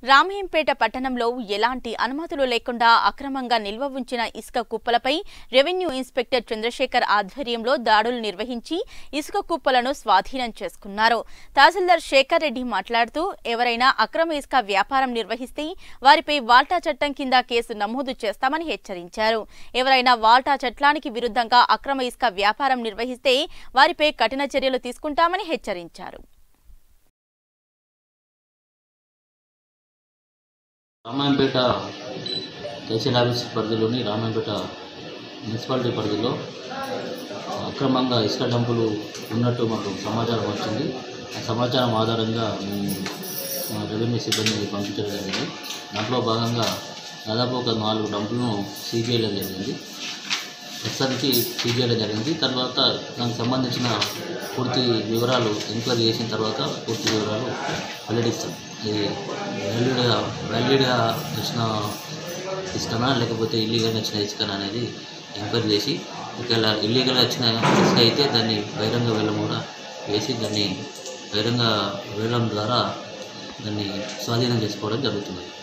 రామహంపేట పట్టణంలో ఎలాంటి అనుమతులు లేకుండా అక్రమంగా నిల్వ ఉంచిన ఇసుక కుప్పలపై రెవెన్యూ ఇన్స్పెక్టర్ చంద్రశేఖర్ ఆధ్వర్యంలో దాడులు నిర్వహించి ఇసుక కుప్పలను స్వాధీనం చేసుకున్నారు తహసీల్దార్ శేఖర్ రెడ్డి మాట్లాడుతూ ఎవరైనా అక్రమ ఇసుక వ్యాపారం నిర్వహిస్తే వారిపై వాల్టా చట్టం కింద కేసు నమోదు చేస్తామని హెచ్చరించారు ఎవరైనా వాల్టా చట్టానికి విరుద్ధంగా అక్రమ ఇసుక వ్యాపారం నిర్వహిస్తే వారిపై కఠిన చర్యలు తీసుకుంటామని హెచ్చరించారు రామాయంపేట తహసీల్ ఆఫీస్ పరిధిలోని రామాయంపేట మున్సిపాలిటీ పరిధిలో అక్రమంగా ఇసుక డంపులు ఉన్నట్టు మాకు సమాచారం వచ్చింది ఆ సమాచారం ఆధారంగా మేము మా రెవెన్యూ సిబ్బందిని పంపించడం జరిగింది దాంట్లో భాగంగా దాదాపు ఒక నాలుగు డంపులను సీజ్ చేయడం జరిగింది ప్రస్తుతానికి సీజ్ చేయడం జరిగింది తర్వాత దానికి సంబంధించిన పూర్తి వివరాలు ఎంక్వైరీ చేసిన తర్వాత పూర్తి వివరాలు వెల్లడిస్తాం ఇది వ్యాలిడ్గా వ్యాలిడ్గా వచ్చిన ఇసుకనా లేకపోతే ఇల్లీగల్గా వచ్చిన ఇసుకనా అనేది ఎంక్వైరీ చేసి ఒకవేళ ఇల్లీగల్గా వచ్చిన ఇసుక అయితే దాన్ని బహిరంగ వేలం కూడా వేసి దాన్ని బహిరంగ వేలం ద్వారా దాన్ని స్వాధీనం చేసుకోవడం జరుగుతుంది